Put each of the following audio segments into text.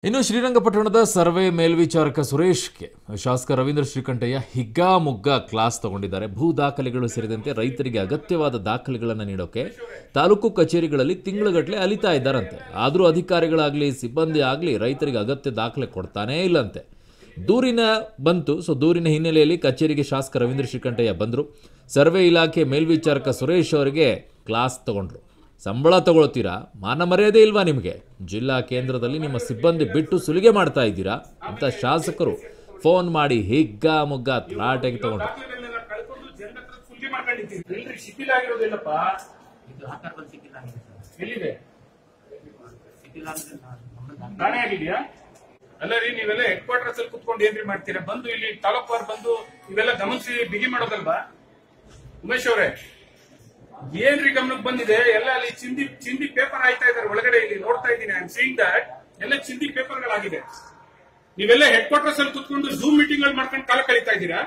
ಇನ್ನು ಶ್ರೀರಂಗಪಟ್ಟಣದ ಸರ್ವೆ ಮೇಲ್ವಿಚಾರಕ ಸುರೇಶ್ಗೆ ಶಾಸಕ ರವೀಂದ್ರ ಶ್ರೀಕಂಠಯ್ಯ ಹಿಗ್ಗಾಮುಗ್ಗಾ ಕ್ಲಾಸ್ ತಗೊಂಡಿದ್ದಾರೆ ಭೂ ದಾಖಲೆಗಳು ಸೇರಿದಂತೆ ರೈತರಿಗೆ ಅಗತ್ಯವಾದ ದಾಖಲೆಗಳನ್ನು ನೀಡೋಕೆ ತಾಲೂಕು ಕಚೇರಿಗಳಲ್ಲಿ ತಿಂಗಳುಗಟ್ಟಲೆ ಅಲಿತಾ ಇದ್ದಾರಂತೆ ಆದರೂ ಅಧಿಕಾರಿಗಳಾಗಲಿ ಸಿಬ್ಬಂದಿ ಆಗಲಿ ರೈತರಿಗೆ ಅಗತ್ಯ ದಾಖಲೆ ಕೊಡ್ತಾನೇ ಇಲ್ಲಂತೆ ದೂರಿನ ಬಂತು ಸೊ ದೂರಿನ ಹಿನ್ನೆಲೆಯಲ್ಲಿ ಕಚೇರಿಗೆ ಶಾಸಕ ರವೀಂದ್ರ ಶ್ರೀಕಂಠಯ್ಯ ಬಂದರು ಸರ್ವೆ ಇಲಾಖೆ ಮೇಲ್ವಿಚಾರಕ ಸುರೇಶ್ ಅವರಿಗೆ ಕ್ಲಾಸ್ ತಗೊಂಡ್ರು ಸಂಬಳ ತಗೊಳ್ತೀರಾ ಮಾನ ಮರ್ಯಾದೆ ಇಲ್ವಾ ನಿಮಗೆ ಜಿಲ್ಲಾ ಕೇಂದ್ರದಲ್ಲಿ ನಿಮ್ಮ ಸಿಬ್ಬಂದಿ ಬಿಟ್ಟು ಸುಲಿಗೆ ಮಾಡ್ತಾ ಇದ್ದೀರಾ ಅಂತ ಶಾಸಕರು ಫೋನ್ ಮಾಡಿ ಹಿಗ್ಗಾ ಮುಗ್ಗ ತ್ರಾಟೆಗೆ ತಗೊಂಡ್ರು ದಾಖಲೆಗಳನ್ನೆಲ್ಲ ಕಳ್ಕೊಂಡು ಜನರ ಹತ್ರ ಸುಲಿಗೆ ಮಾಡ್ಕೊಂಡಿದ್ದೀರಿ ಎಲ್ರಿ ಶಿಥಿಲ ಆಗಿರೋದಿಲ್ಲಪ್ಪ ಇದು ಹಾಕರ್ ಬಂದು ಸಿಕ್ಕಿಲ್ಲ ಆಗಿದೆ ಸರ್ ಎಲ್ಲಿದೆ ಸಿಕ್ಕಿಲ್ಲ ಅಂದ್ರೆ ನಮ್ಮದು ನಾನೇ ಆಗಿದ್ಯಾ ಅಲ್ಲ ರೀ ನೀವೆಲ್ಲ ಹೆಡ್ ಕ್ವಾರ್ಟರ್ಸ್ ಅಲ್ಲಿ ಕುತ್ಕೊಂಡು ಏನ್ರಿ ಮಾಡ್ತೀರಾ ಬಂದು ಇಲ್ಲಿ ತಾಲೂಕವ್ರು ಬಂದು ಇವೆಲ್ಲ ಗಮನಿಸಿ ಬಿಗಿ ಮಾಡೋದಲ್ವಾ ಉಮೇಶ್ ಅವರೇ ಏನ್ರಿ ಗಮನಕ್ಕೆ ಬಂದಿದೆ ಎಲ್ಲ ಅಲ್ಲಿ ಚಿಂದಿ ಚಿಂದಿ ಪೇಪರ್ ಆಯ್ತಾ ಇದಾರೆ ಒಳಗಡೆ ಇಲ್ಲಿ ನೋಡ್ತಾ ಇದ್ದೀನಿ ಐ ಆಮ್ ಸೀಯಿಂಗ್ ದಟ್ ಎಲ್ಲ ಚಿಂದಿ ಪೇಪರ್ಗಳಾಗಿದೆ ನೀವೆಲ್ಲ ಹೆಡ್ ಕ್ವಾರ್ಟರ್ಸ್ ಅಲ್ಲಿ ಕುತ್ಕೊಂಡು ಝೂಮ್ ಮೀಟಿಂಗ್ ಗಳು ಮಾಡ್ಕೊಂಡು ಕಾಲ ಕಳೀತಾ ಇದ್ದೀರಾ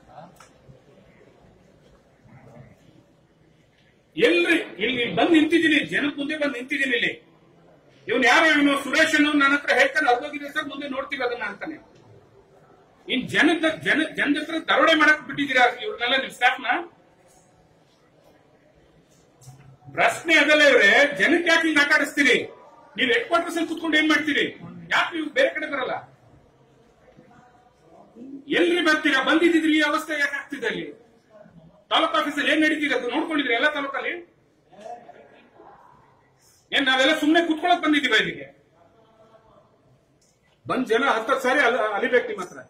ಎಲ್ರಿ ಇಲ್ಲಿ ಬಂದು ನಿಂತಿದ್ದೀನಿ ಜನದ ಮುಂದೆ ಬಂದು ನಿಂತಿದ್ದೀನಿ ಇಲ್ಲಿ ಇವನು ಯಾರು ಇವನು ಸುರೇಶ್ ಅನ್ನೋ ನನ್ನ ಹತ್ರ ಹೇಳ್ತಾನೆ ಅರ್ಧೋಗಿದೆ ಸರ್ ಮುಂದೆ ನೋಡ್ತೀವಿ ಅದನ್ನ ಅಂತಾನೆ ಇನ್ ಜನದ ಜನ ಜನದ ಹತ್ರ ದರೋಡೆ ಮಾಡಕ್ ಬಿಟ್ಟಿದ್ದೀರಾ ಇವ್ರನ್ನೆಲ್ಲ ನಿಮ್ ಸ್ಟಾಫ್ನ ಪ್ರಶ್ನೆ ಅದಲ್ಲ ಇವ್ರೆ ಜನಕ್ಕೆ ಯಾಕೆ ಹಿಂಗ್ ಆಟ ಆಡಿಸ್ತೀರಿ ನೀವು ಹೆಡ್ ಕ್ವಾರ್ಟರ್ಸ್ ಅಲ್ಲಿ ಕುತ್ಕೊಂಡು ಏನ್ ಮಾಡ್ತೀರಿ ಯಾಕೆ ನೀವು ಬೇರೆ ಕಡೆ ಬರಲ್ಲ ಎಲ್ರಿ ಬರ್ತೀರಾ ಬಂದಿದ್ದೀರಿ ಈ ಅವಸ್ಥೆ ಯಾಕೆ ಆಗ್ತಿದೆ ಅಲ್ಲಿ ತಾಲೂಕ್ ಆಫೀಸಲ್ಲಿ ಏನ್ ನಡೀತಿದೆ ಅದು ನೋಡ್ಕೊಂಡಿದ್ರಿ ಎಲ್ಲ ತಾಲೂಕಲ್ಲಿ ಏನ್ ನಾವೆಲ್ಲ ಸುಮ್ನೆ ಕುತ್ಕೊಳಕ್ ಬಂದಿದೀವ ಇಲ್ಲಿಗೆ ಬಂದ್ ಜನ ಹತ್ತತ್ತು ಸಾರಿ ಅಲ- ಅಲಿಬೇಕು ನಿಮ್ಮ ಹತ್ರ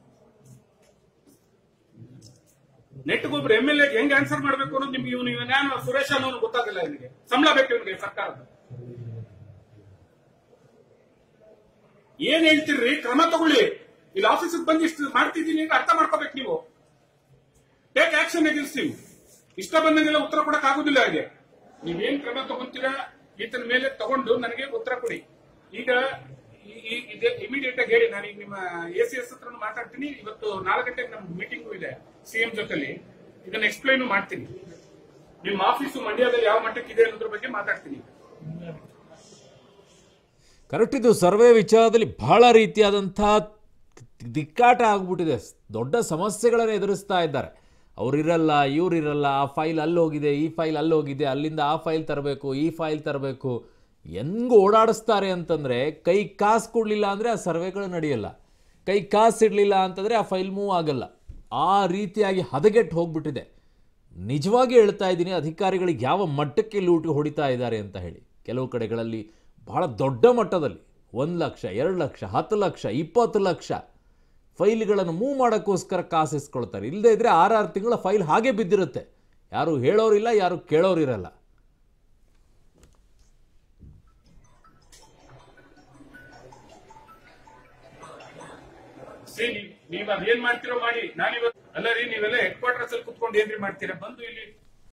ನೆಟ್ಗೊಬ್ರು ಎಂ ಎಲ್ ಎ ಹೆಂಗ್ ಆನ್ಸರ್ ಮಾಡ್ಬೇಕು ಅನ್ನೋದು ನಿಮ್ಗೆ ಇವನು ನಾನು ಸುರೇಶ್ ಅನ್ನೋನು ಗೊತ್ತಾಗಲ್ಲ ಇವನಿಗೆ ಸಂಬಳ ಬೇಕು ಇವನಿಗೆ ಸರ್ಕಾರದ ಏನ್ ಹೇಳ್ತಿರ್ರಿ ಕ್ರಮ ತಗೊಳ್ಳಿ ಇಲ್ಲಿ ಆಫೀಸಿಗೆ ಬಂದು ಇಷ್ಟು ಮಾಡ್ತಿದ್ದೀನಿ ಅಂತ ಅರ್ಥ ಮಾಡ್ಕೋಬೇಕು ನೀವು ಟೇಕ್ ಆಕ್ಷನ್ ಅಗೇನ್ಸ್ಟ್ ಹಿಮ್ ಇಷ್ಟ ಬಂದಂಗೆಲ್ಲ ಉತ್ತರ ಕೊಡಕ್ ಆಗುದಿಲ್ಲ ಹಾಗೆ ನೀವೇನ್ ಕ್ರಮ ತಗೊಂತೀರಾ ಈತನ ಮೇಲೆ ತಗೊಂಡು ನನಗೆ ಉತ್ತರ ಕೊಡಿ ಈಗ ಇಮಿಡಿಯೇಟ್ ಆಗಿ ಹೇಳಿ ನಾನು ಈಗ ನಿಮ್ಮ ಎ ಸಿ ಎಸ್ ಹತ್ರ ಮಾತಾಡ್ತೀನಿ ಇವತ್ತು ನಾಲ್ಕು ಗಂಟೆಗೆ ನಮ್ಮ ಮೀಟಿಂಗು ಇದೆ ಸಿಎಂ ಜೊತೆಲಿ ಇದನ್ನ ಎಕ್ಸ್ಪ್ಲೈನ್ ಮಾಡ್ತೀನಿ ನಿಮ್ಮ ಆಫೀಸು ಮಂಡ್ಯದಲ್ಲಿ ಯಾವ ಮಟ್ಟಕ್ಕೆ ಇದೆ ಅನ್ನೋದ್ರ ಬಗ್ಗೆ ಮಾತಾಡ್ತೀನಿ ಕರೆಕ್ಟ್ ಇದು ಸರ್ವೆ ವಿಚಾರದಲ್ಲಿ ಬಹಳ ರೀತಿಯಾದಂಥ ದಿಕ್ಕಾಟ ಆಗ್ಬಿಟ್ಟಿದೆ ದೊಡ್ಡ ಸಮಸ್ಯೆಗಳನ್ನು ಎದುರಿಸ್ತಾ ಇದ್ದಾರೆ ಅವರಿರಲ್ಲ ಇವರಿರಲ್ಲ ಆ ಫೈಲ್ ಅಲ್ಲಿ ಹೋಗಿದೆ ಈ ಫೈಲ್ ಅಲ್ಲಿ ಹೋಗಿದೆ ಅಲ್ಲಿಂದ ಆ ಫೈಲ್ ತರಬೇಕು ಈ ಫೈಲ್ ತರಬೇಕು ಹೆಂಗ್ ಓಡಾಡಿಸ್ತಾರೆ ಅಂತಂದರೆ ಕೈ ಕಾಸು ಕೊಡಲಿಲ್ಲ ಅಂದರೆ ಆ ಸರ್ವೆಗಳು ನಡೆಯಲ್ಲ ಕೈ ಕಾಸು ಇಡಲಿಲ್ಲ ಅಂತಂದರೆ ಆ ಫೈಲ್ ಮೂವ್ ಆಗಲ್ಲ ಆ ರೀತಿಯಾಗಿ ಹದಗೆಟ್ಟು ಹೋಗ್ಬಿಟ್ಟಿದೆ ನಿಜವಾಗಿ ಹೇಳ್ತಾ ಇದ್ದೀನಿ ಅಧಿಕಾರಿಗಳಿಗೆ ಯಾವ ಮಟ್ಟಕ್ಕೆ ಲೂಟಿ ಹೊಡಿತಾ ಇದ್ದಾರೆ ಅಂತ ಹೇಳಿ ಕೆಲವು ಕಡೆಗಳಲ್ಲಿ ಬಹಳ ದೊಡ್ಡ ಮಟ್ಟದಲ್ಲಿ ಒಂದು ಲಕ್ಷ ಎರಡು ಲಕ್ಷ ಹತ್ತು ಲಕ್ಷ ಇಪ್ಪತ್ತು ಲಕ್ಷ ಫೈಲ್ಗಳನ್ನು ಮೂವ್ ಮಾಡೋಕ್ಕೋಸ್ಕರ ಕಾಸು ಇಸ್ಕೊಳ್ತಾರೆ ಇಲ್ಲದೇ ಇದ್ದರೆ ಆರಾರು ತಿಂಗಳ ಫೈಲ್ ಹಾಗೆ ಬಿದ್ದಿರುತ್ತೆ ಯಾರು ಹೇಳೋರಿಲ್ಲ ಯಾರು ಕೇಳೋರಿರಲ್ಲ ಸಿ ನೀವ್- ನೀವ್ ಅದೇನ್ ಮಾಡ್ತಿರೋ ಮಾಡಿ ನಾನಿವತ್ತು ಅಲ್ಲ ರೀ ನೀವೆಲ್ಲ ಹೆಡ್ ಕ್ವಾರ್ಟರ್ಸ್ ಅಲ್ಲಿ ಕುತ್ಕೊಂಡು ಏನ್ರಿ ಮಾಡ್ತೀರಾ ಬಂದು ಇಲ್ಲಿ